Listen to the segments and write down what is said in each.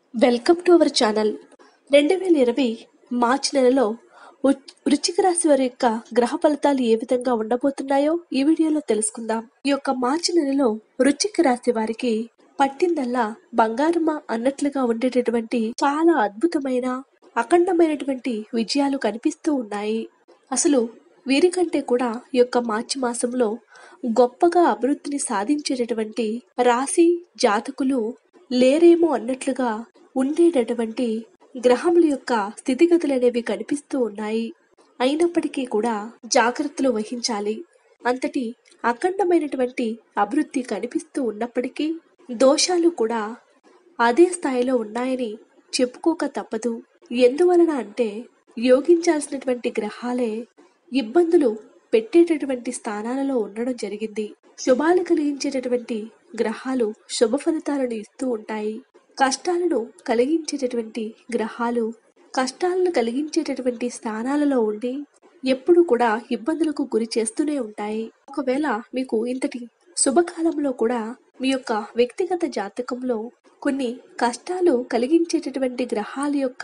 welcome to our channel రెండు వేల ఇరవై మార్చి నెలలో వృ- వృశ్చిక రాశి వారి యొక్క గ్రహ ఫలితాలు ఏ విధంగా ఉండబోతున్నాయో ఈ వీడియోలో తెలుసుకుందాం ఈ యొక్క మార్చి నెలలో వృశ్చిక రాశి వారికి పట్టిందల్లా బంగారమా అన్నట్లుగా ఉండేటటువంటి చాలా అద్భుతమైన అఖండమైనటువంటి విజయాలు కనిపిస్తూ ఉన్నాయి అసలు వీరికంటే కూడా ఈ యొక్క మార్చి మాసంలో గొప్పగా అభివృద్ధిని సాధించేటటువంటి రాశి జాతకులు లేరేమో అన్నట్లుగా ఉండేటటువంటి గ్రహముల యొక్క స్థితిగతులు అనేవి కనిపిస్తూ ఉన్నాయి అయినప్పటికీ కూడా జాగ్రత్తలు వహించాలి అంతటి అఖండమైనటువంటి అభివృద్ధి కనిపిస్తూ ఉన్నప్పటికీ దోషాలు కూడా అదే స్థాయిలో ఉన్నాయని చెప్పుకోక తప్పదు ఎందువలన అంటే యోగించాల్సినటువంటి గ్రహాలే ఇబ్బందులు పెట్టేటటువంటి స్థానాలలో ఉండడం జరిగింది శుభాలు కలిగించేటటువంటి గ్రహాలు శుభ ఫలితాలను ఇస్తూ ఉంటాయి కష్టాలను కలిగించేటటువంటి గ్రహాలు కష్టాలను కలిగించేటటువంటి స్థానాలలో ఉండి ఎప్పుడు కూడా ఇబ్బందులకు గురి చేస్తూనే ఉంటాయి ఒకవేళ మీకు ఇంతటి శుభకాలంలో కూడా మీ యొక్క వ్యక్తిగత జాతకంలో కొన్ని కష్టాలు కలిగించేటటువంటి గ్రహాల యొక్క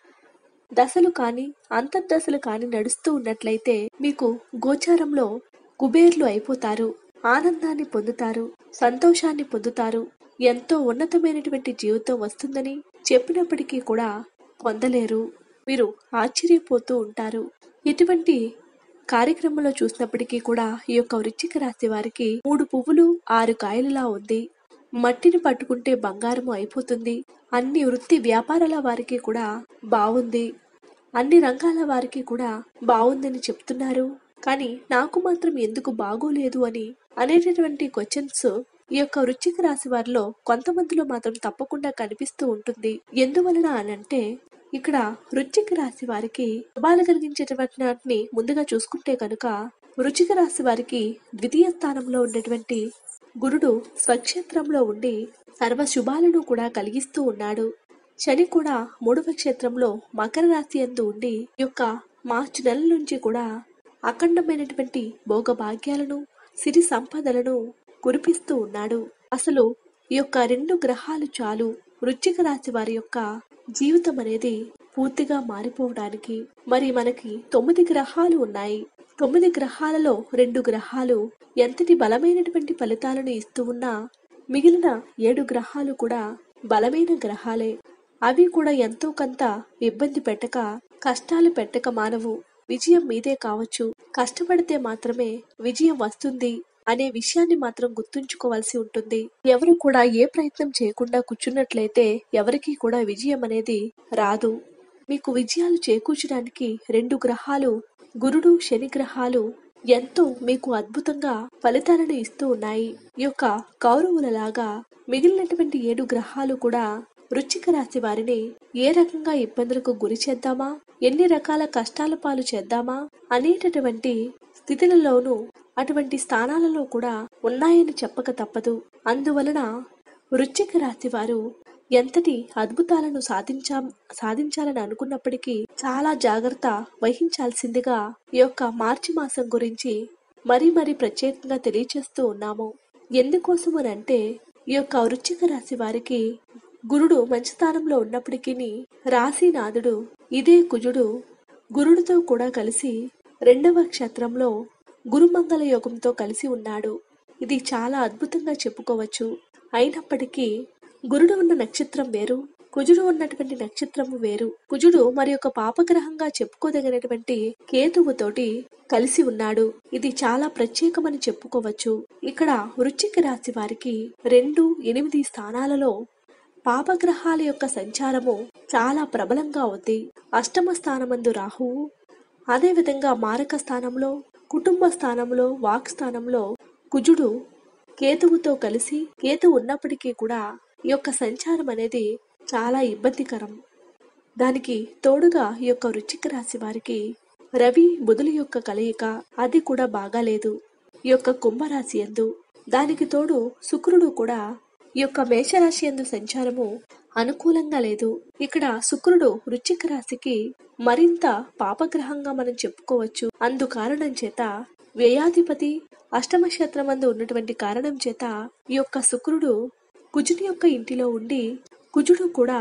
దశలు కానీ అంతర్దశలు కానీ నడుస్తూ ఉన్నట్లయితే మీకు గోచారంలో కుబేర్లు అయిపోతారు ఆనందాన్ని పొందుతారు సంతోషాన్ని పొందుతారు ఎంతో ఉన్నతమైనటువంటి జీవితం వస్తుందని చెప్పినప్పటికీ కూడా పొందలేరు మీరు ఆశ్చర్యపోతూ ఉంటారు ఇటువంటి కార్యక్రమంలో చూసినప్పటికీ కూడా ఈ యొక్క వృశ్చిక రాశి వారికి మూడు పువ్వులు ఆరు కాయలులా ఉంది మట్టిని పట్టుకుంటే బంగారము అయిపోతుంది అన్ని వృత్తి వ్యాపారాల వారికి కూడా బాగుంది అన్ని రంగాల వారికి కూడా బాగుందని చెప్తున్నారు కానీ నాకు మాత్రం ఎందుకు బాగోలేదు అని అనేటటువంటి క్వశ్చన్స్ ఈ యొక్క వృశ్చిక రాశి వారిలో కొంతమందిలో మాత్రం తప్పకుండా కనిపిస్తూ ఉంటుంది ఎందువలన అనంటే ఇక్కడ వృశ్చిక రాశి వారికి శుభాలు కలిగించేటువంటి వాటిని ముందుగా చూసుకుంటే కనుక వృశ్చిక రాశి వారికి ద్వితీయ స్థానంలో ఉన్నటువంటి గురుడు స్వక్షేత్రంలో ఉండి సర్వ శుభాలను కూడా కలిగిస్తూ ఉన్నాడు శని కూడా మూడవ క్షేత్రంలో మకర రాశి అందు ఉండి ఈ యొక్క మార్చి నెల నుంచి కూడా అఖండమైనటువంటి భోగభాగ్యాలను సిరి సంపదలను కురిపిస్తూ ఉన్నాడు అసలు ఈ యొక్క రెండు గ్రహాలు చాలు వృశ్చిక రాశి వారి యొక్క జీవితం అనేది పూర్తిగా మారిపోవడానికి మరి మనకి తొమ్మిది గ్రహాలు ఉన్నాయి తొమ్మిది గ్రహాలలో రెండు గ్రహాలు ఎంతటి బలమైనటువంటి ఫలితాలను ఇస్తూ ఉన్నా మిగిలిన ఏడు గ్రహాలు కూడా బలమైన గ్రహాలే అవి కూడా ఎంతో కొంత ఇబ్బంది పెట్టక కష్టాలు పెట్టక మానవు విజయం మీదే కావచ్చు కష్టపడితే మాత్రమే విజయం వస్తుంది అనే విషయాన్ని మాత్రం గుర్తుంచుకోవాల్సి ఉంటుంది ఎవరు కూడా ఏ ప్రయత్నం చేయకుండా కూర్చున్నట్లయితే ఎవరికీ కూడా విజయం అనేది రాదు మీకు విజయాలు చేకూర్చడానికి రెండు గ్రహాలు గురుడు శని గ్రహాలు ఎంతో మీకు అద్భుతంగా ఫలితాలను ఇస్తూ ఉన్నాయి ఈ యొక్క కౌరవులలాగా మిగిలినటువంటి ఏడు గ్రహాలు కూడా వృశ్చిక రాశి వారిని ఏ రకంగా ఇబ్బందులకు గురి చేద్దామా ఎన్ని రకాల కష్టాల పాలు చేద్దామా అనేటటువంటి స్థితిలలోనూ అటువంటి స్థానాలలో కూడా ఉన్నాయని చెప్పక తప్పదు అందువలన వృశ్చిక రాశి వారు ఎంతటి అద్భుతాలను సాధించా సాధించాలని అనుకున్నప్పటికీ చాలా జాగ్రత్త వహించాల్సిందిగా ఈ యొక్క మార్చి మాసం గురించి మరీ మరీ ప్రత్యేకంగా తెలియచేస్తూ ఉన్నాము ఎందుకోసమనంటే ఈ యొక్క వృశ్చిక రాశి వారికి గురుడు మంచి స్థానంలో ఉన్నప్పటికీ రాశినాథుడు ఇదే కుజుడు గురుడితో కూడా కలిసి రెండవ క్షేత్రంలో గురుమంగళ యోగంతో కలిసి ఉన్నాడు ఇది చాలా అద్భుతంగా చెప్పుకోవచ్చు అయినప్పటికీ గురుడు ఉన్న నక్షత్రం వేరు కుజుడు ఉన్నటువంటి నక్షత్రము వేరు కుజుడు మరి ఒక పాపగ్రహంగా చెప్పుకోదగినటువంటి కేతువుతోటి కలిసి ఉన్నాడు ఇది చాలా ప్రత్యేకమని చెప్పుకోవచ్చు ఇక్కడ వృశ్చిక రాశి వారికి రెండు ఎనిమిది స్థానాలలో పాపగ్రహాల యొక్క సంచారము చాలా ప్రబలంగా ఉంది అష్టమ స్థానమందు రాహువు అదేవిధంగా మారక స్థానంలో కుటుంబ స్థానంలో వాక్ స్థానంలో కుజుడు కేతువుతో కలిసి కేతు ఉన్నప్పటికీ కూడా ఈ యొక్క సంచారం అనేది చాలా ఇబ్బందికరం దానికి తోడుగా ఈ యొక్క వృశ్చిక రాశి వారికి రవి బుధుల యొక్క కలయిక అది కూడా బాగాలేదు ఈ యొక్క కుంభరాశి ఎందు దానికి తోడు శుక్రుడు కూడా ఈ యొక్క మేషరాశి ఎందు సంచారము అనుకూలంగా లేదు ఇక్కడ శుక్రుడు వృశ్చిక రాశికి మరింత పాపగ్రహంగా మనం చెప్పుకోవచ్చు అందు కారణం చేత వ్యయాధిపతి అష్టమ క్షేత్రమందు ఉన్నటువంటి కారణం చేత ఈ యొక్క శుక్రుడు కుజుని యొక్క ఇంటిలో ఉండి కుజుడు కూడా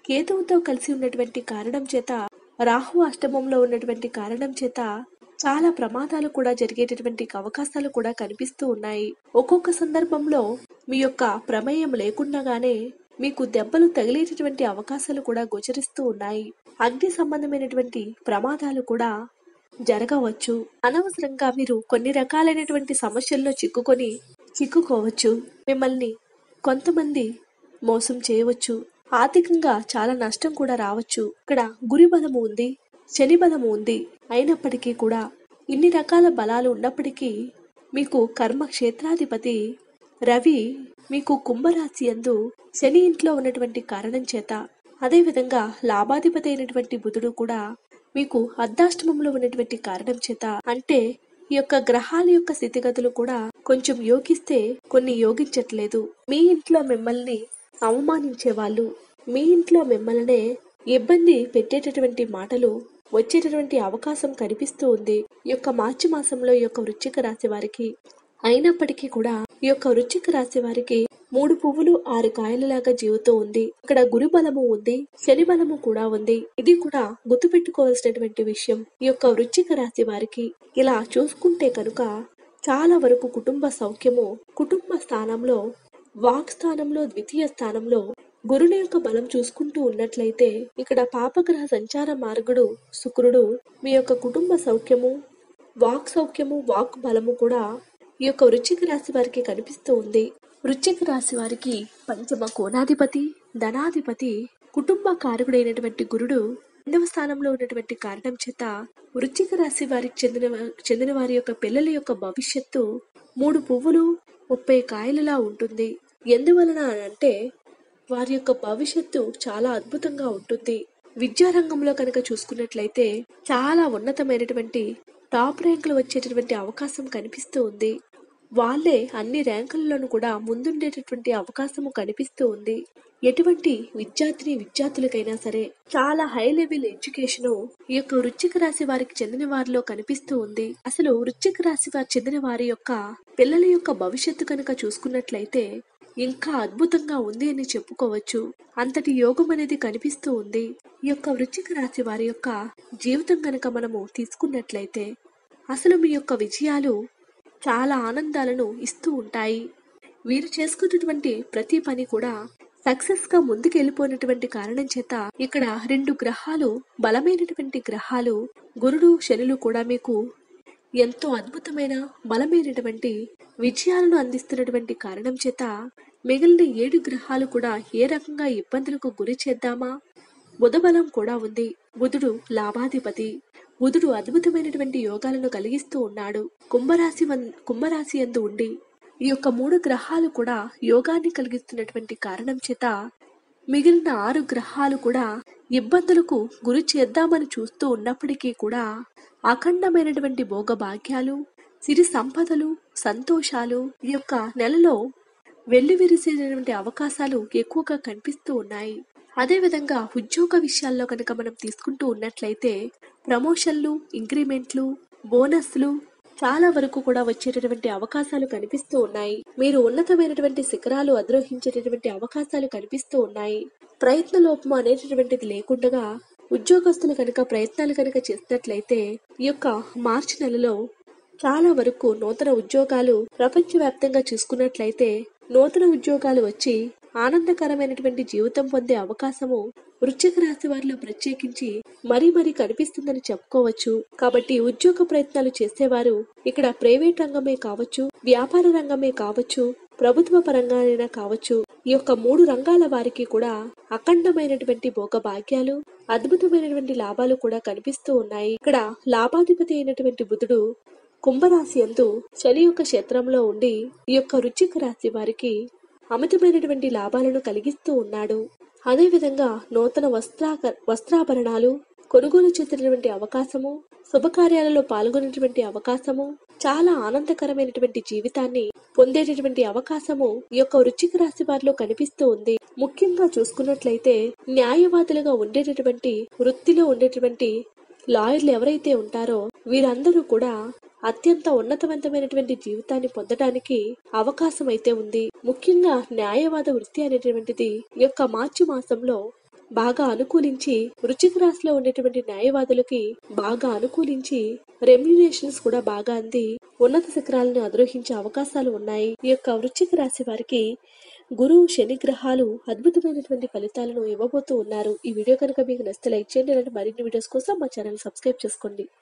కేతువుతో కలిసి ఉన్నటువంటి కారణం చేత రాహు అష్టమంలో ఉన్నటువంటి కారణం చేత చాలా ప్రమాదాలు కూడా జరిగేటటువంటి అవకాశాలు కూడా కనిపిస్తూ ఉన్నాయి ఒక్కొక్క సందర్భంలో మీ యొక్క ప్రమేయం లేకుండానే మీకు దెబ్బలు తగిలేటటువంటి అవకాశాలు కూడా గోచరిస్తూ ఉన్నాయి అగ్ని సంబంధమైనటువంటి ప్రమాదాలు కూడా జరగవచ్చు అనవసరంగా మీరు కొన్ని రకాలైనటువంటి సమస్యల్లో చిక్కుకొని చిక్కుకోవచ్చు మిమ్మల్ని కొంతమంది మోసం చేయవచ్చు ఆర్థికంగా చాలా నష్టం కూడా రావచ్చు ఇక్కడ గురి బలము ఉంది శని బలము ఉంది అయినప్పటికీ కూడా ఇన్ని రకాల బలాలు ఉన్నప్పటికీ మీకు కర్మ క్షేత్రాధిపతి రవి మీకు కుంభరాశి యందు శని ఇంట్లో ఉన్నటువంటి కారణం చేత అదేవిధంగా లాభాధిపతి అయినటువంటి బుధుడు కూడా మీకు అర్ధాష్టమంలో ఉన్నటువంటి కారణం చేత అంటే ఈ యొక్క గ్రహాల యొక్క స్థితిగతులు కూడా కొంచెం యోగిస్తే కొన్ని యోగించట్లేదు మీ ఇంట్లో మిమ్మల్ని అవమానించే వాళ్ళు మీ ఇంట్లో మిమ్మల్నే ఇబ్బంది పెట్టేటటువంటి మాటలు వచ్చేటటువంటి అవకాశం కనిపిస్తూ ఉంది ఈ యొక్క మార్చి మాసంలో ఈ యొక్క వృశ్చిక రాశి వారికి అయినప్పటికీ కూడా ఈ యొక్క వృశ్చిక రాశి వారికి మూడు పువ్వులు ఆరు కాయలలాగా జీవితం ఉంది ఇక్కడ గురు బలము ఉంది శని బలము కూడా ఉంది ఇది కూడా గుర్తుపెట్టుకోవాల్సినటువంటి విషయం ఈ యొక్క వృశ్చిక రాశి వారికి ఇలా చూసుకుంటే కనుక చాలా వరకు కుటుంబ సౌఖ్యము కుటుంబ స్థానంలో వాక్ స్థానంలో ద్వితీయ స్థానంలో గురుని యొక్క బలం చూసుకుంటూ ఉన్నట్లయితే ఇక్కడ పాపగ్రహ సంచార మార్గుడు శుక్రుడు మీ యొక్క కుటుంబ సౌఖ్యము వాక్ సౌఖ్యము వాక్ బలము కూడా ఈ యొక్క వృశ్చిక రాశి వారికి కనిపిస్తూ ఉంది వృశ్చిక రాశి వారికి పంచమ కోణాధిపతి ధనాధిపతి కుటుంబ కారకుడైనటువంటి గురుడు రెండవ స్థానంలో ఉన్నటువంటి కారణం చేత వృశ్చిక రాశి వారికి చెందిన చెందిన వారి యొక్క పిల్లల యొక్క భవిష్యత్తు మూడు పువ్వులు ముప్పై కాయలలా ఉంటుంది ఎందువలన అని అంటే వారి యొక్క భవిష్యత్తు చాలా అద్భుతంగా ఉంటుంది విద్యారంగంలో కనుక చూసుకున్నట్లయితే చాలా ఉన్నతమైనటువంటి టాప్ ర్యాంకులు వచ్చేటటువంటి అవకాశం కనిపిస్తూ ఉంది వాళ్ళే అన్ని ర్యాంకుల్లోనూ కూడా ముందుండేటటువంటి అవకాశము కనిపిస్తూ ఉంది ఎటువంటి విద్యార్థిని విద్యార్థులకైనా సరే చాలా హై లెవెల్ ఎడ్యుకేషన్ ఈ యొక్క వృశ్చిక రాశి వారికి చెందిన వారిలో కనిపిస్తూ ఉంది అసలు వృశ్చిక రాశి వారి చెందిన వారి యొక్క పిల్లల యొక్క భవిష్యత్తు కనుక చూసుకున్నట్లయితే ఇంకా అద్భుతంగా ఉంది అని చెప్పుకోవచ్చు అంతటి యోగం అనేది కనిపిస్తూ ఉంది ఈ యొక్క వృశ్చిక రాశి వారి యొక్క జీవితం కనుక మనము తీసుకున్నట్లయితే అసలు మీ యొక్క విజయాలు చాలా ఆనందాలను ఇస్తూ ఉంటాయి వీరు చేసుకున్నటువంటి ప్రతి పని కూడా సక్సెస్ గా ముందుకు వెళ్ళిపోయినటువంటి కారణం చేత ఇక్కడ రెండు గ్రహాలు బలమైనటువంటి గ్రహాలు గురుడు శనులు కూడా మీకు ఎంతో అద్భుతమైన బలమైనటువంటి విజయాలను అందిస్తున్నటువంటి కారణం చేత మిగిలిన ఏడు గ్రహాలు కూడా ఏ రకంగా ఇబ్బందులకు గురి చేద్దామా బుధబలం కూడా ఉంది బుధుడు లాభాధిపతి బుధుడు అద్భుతమైనటువంటి యోగాలను కలిగిస్తూ ఉన్నాడు కుంభరాశి వన్- కుంభరాశి ఎందు ఉండి ఈ యొక్క మూడు గ్రహాలు కూడా యోగాన్ని కలిగిస్తున్నటువంటి కారణం చేత మిగిలిన ఆరు గ్రహాలు కూడా ఇబ్బందులకు గురి చేద్దామని చూస్తూ ఉన్నప్పటికీ కూడా అఖండమైనటువంటి భోగ భాగ్యాలు సిరి సంపదలు సంతోషాలు ఈ యొక్క నెలలో వెళ్లి విరిసేటటువంటి అవకాశాలు ఎక్కువగా కనిపిస్తూ ఉన్నాయి అదేవిధంగా ఉద్యోగ విషయాల్లో కనుక మనం తీసుకుంటూ ఉన్నట్లయితే ప్రమోషన్లు ఇంక్రిమెంట్లు బోనస్లు చాలా వరకు కూడా వచ్చేటటువంటి అవకాశాలు కనిపిస్తూ ఉన్నాయి మీరు ఉన్నతమైనటువంటి శిఖరాలు అధిరోహించేటటువంటి అవకాశాలు కనిపిస్తూ ఉన్నాయి ప్రయత్న లోపం అనేటటువంటిది లేకుండా ఉద్యోగస్తులు కనుక ప్రయత్నాలు కనుక చేసినట్లయితే ఈ యొక్క మార్చి నెలలో చాలా వరకు నూతన ఉద్యోగాలు ప్రపంచవ్యాప్తంగా చూసుకున్నట్లయితే నూతన ఉద్యోగాలు వచ్చి ఆనందకరమైనటువంటి జీవితం పొందే అవకాశము వృశ్చిక రాశి వారిలో ప్రత్యేకించి మరీ మరీ కనిపిస్తుందని చెప్పుకోవచ్చు కాబట్టి ఉద్యోగ ప్రయత్నాలు చేసేవారు ఇక్కడ ప్రైవేట్ రంగమే కావచ్చు వ్యాపార రంగమే కావచ్చు ప్రభుత్వ పరంగానైనా కావచ్చు ఈ యొక్క మూడు రంగాల వారికి కూడా అఖండమైనటువంటి భోగ భాగ్యాలు అద్భుతమైనటువంటి లాభాలు కూడా కనిపిస్తూ ఉన్నాయి ఇక్కడ లాభాధిపతి అయినటువంటి బుధుడు కుంభరాశి ఎందు శని యొక్క క్షేత్రంలో ఉండి ఈ యొక్క రుచిక రాశి వారికి అమితమైనటువంటి లాభాలను కలిగిస్తూ ఉన్నాడు అదేవిధంగా నూతన వస్త్రా వస్త్రాభరణాలు కొనుగోలు చేసేటటువంటి అవకాశము శుభకార్యాలలో పాల్గొనేటువంటి అవకాశము చాలా ఆనందకరమైనటువంటి జీవితాన్ని పొందేటటువంటి అవకాశము ఈ యొక్క వృశ్చిక రాశి వారిలో కనిపిస్తూ ఉంది ముఖ్యంగా చూసుకున్నట్లయితే న్యాయవాదులుగా ఉండేటటువంటి వృత్తిలో ఉండేటువంటి లాయర్లు ఎవరైతే ఉంటారో వీరందరూ కూడా అత్యంత ఉన్నతవంతమైనటువంటి జీవితాన్ని పొందడానికి అవకాశం అయితే ఉంది ముఖ్యంగా న్యాయవాద వృత్తి అనేటువంటిది ఈ యొక్క మార్చి మాసంలో బాగా అనుకూలించి వృశ్చిక రాశిలో ఉండేటువంటి న్యాయవాదులకి బాగా అనుకూలించి రెమ్యునేషన్స్ కూడా బాగా అంది ఉన్నత శిఖరాలను అధిరోహించే అవకాశాలు ఉన్నాయి ఈ యొక్క వృశ్చిక రాశి వారికి గురువు శని గ్రహాలు అద్భుతమైనటువంటి ఫలితాలను ఇవ్వబోతూ ఉన్నారు ఈ వీడియో కనుక మీకు నచ్చితే లైక్ చేయండి ఇలాంటి మరిన్ని వీడియోస్ కోసం మా ఛానల్ సబ్స్క్రైబ్ చేసుకోండి